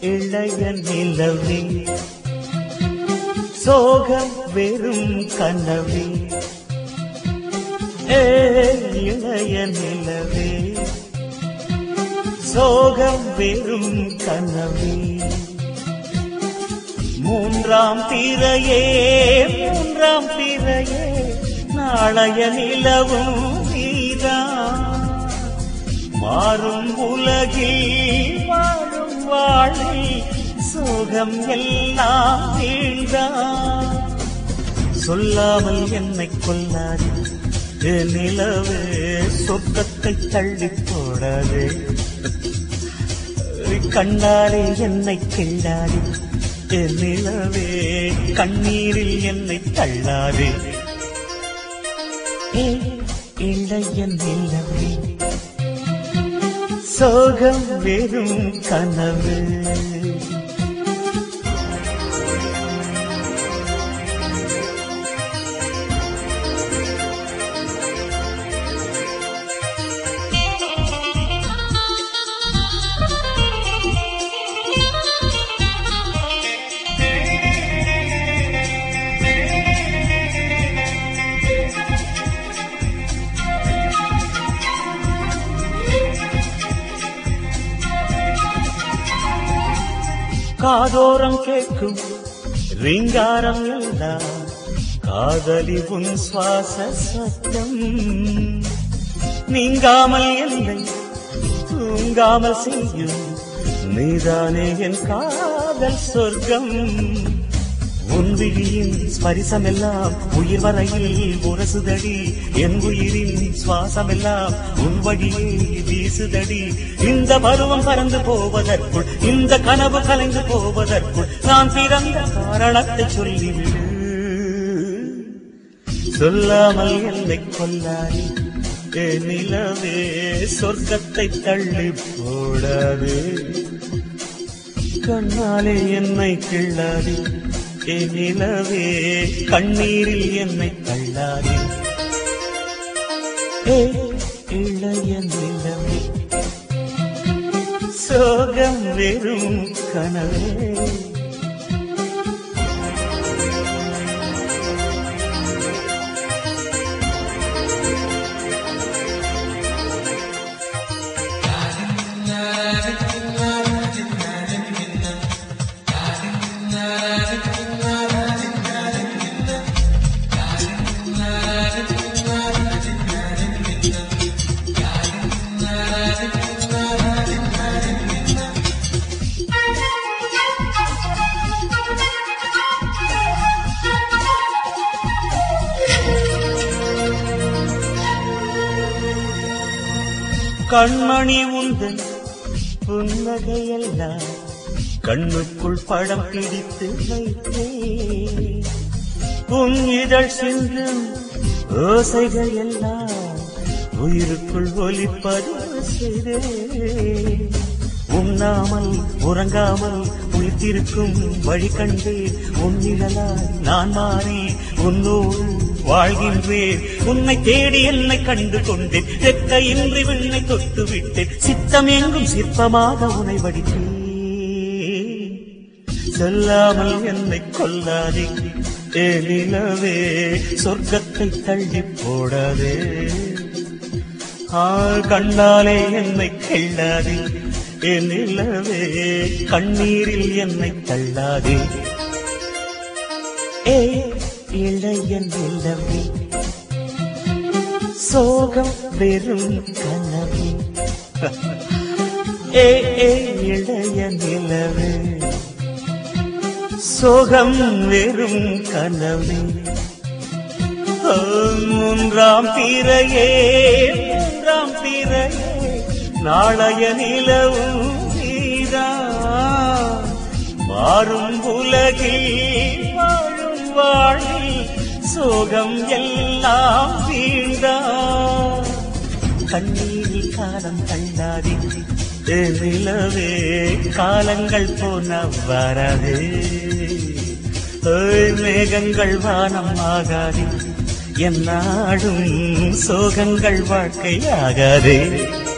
இளைய நிலவே சோகம் வெறும் கனவே ஏ இளைய நிலவே சோகம் வெறும் கனவே மூன்றாம் திரையே மூன்றாம் திரையே நாளைய நிலவும் நீதான் மாறும் உலகில் வாழும் வாழில் சோகம் எல்லாம் வீழ்ந்தான் சொல்லாமல் என்னை கொல்லாது என் நிலவே சொர்க்கத்தை தள்ளி போடாதே கண்ணாலே என்னை கிள்ளாதே என் நிலவே கண்ணீரில் என்னை தள்ளாதே ஏ இளைய நிலவே சோகம் வெறும் கனவு காதோரம் கேட்கும் ரீங்காரம் எல்லாம் காதலி உன் சுவாச சத்தம் நீங்காமல் என்னை தூங்காமல் செய்யும் நீதானே என் காதல் சொர்க்கம் உன் விழியின் ஸ்பரிசமெல்லாம் உயிர் வரையில் உரசுதடி என் உயிரின் சுவாசமெல்லாம் உன் வழியே வீசுதடி இந்த பருவம் பறந்து போவதற்குள் இந்த கனவு கலைந்து போவதற்குள் நான் பிறந்த காரணத்தை சொல்லிவிடு சொல்லாமல் என்னை கொல்லாதே ஏ நிலவே சொர்க்கத்தை தள்ளி போடாதே கண்ணாலே என்னை கிள்ளாதே ஏ நிலவே கண்ணீரில் என்னை தள்ளாதே ஏ இளைய நிலவே சோகம் வெறும் கனவே கண்மணி உந்தன் புன்னகையெல்லாம் கண்ணுக்குள் படம் பிடித்து வைத்தேன் உன் இதழ் சிந்தும் ஓசைகள் எல்லாம் உயிருக்குள் ஒலிப்பது செய்தேன் உண்ணாமல் உறங்காமல் உயிர்த்திருக்கும் வழி கண்டேன் உன் நிழலாய் நான் மாறி உன்னோடு வாழ்கின்றேன் உன்னை தேடி என்னை கண்டு கொண்டேன் தெற்கையின்றி விண்ணை தொட்டு விட்டேன் சித்தம் எங்கும் சிற்பமாக உனை வடித்தேன் சொல்லாமல் என்னை கொல்லாதே ஏ நிலவே சொர்க்கத்தை தள்ளி போடாதே ஆ கண்ணாலே என்னை கிள்ளாதே ஏ நிலவே கண்ணீரில் என்னை தள்ளாதே ஏ இளைய நிலவே சோகம் வெறும் கனவே ஏ ஏ இளைய நிலவே சோகம் வெறும் கனவே ஓ, மூன்றாம் பிறையே மூன்றாம் பிறையே நாளைய நிலவும் நீதான் மாறும் உலகில் வாழும் வாழில் சோகம் எல்லாம் வீழ்ந்தான் கண்ணீரில் காலம் தள்ளாதே ஏ நிலவே காலங்கள் போன வராதே ஏய், மேகங்கள் வானம் ஆகாதே என் நாடும் சோகங்கள் வாழ்க்கையாகாதே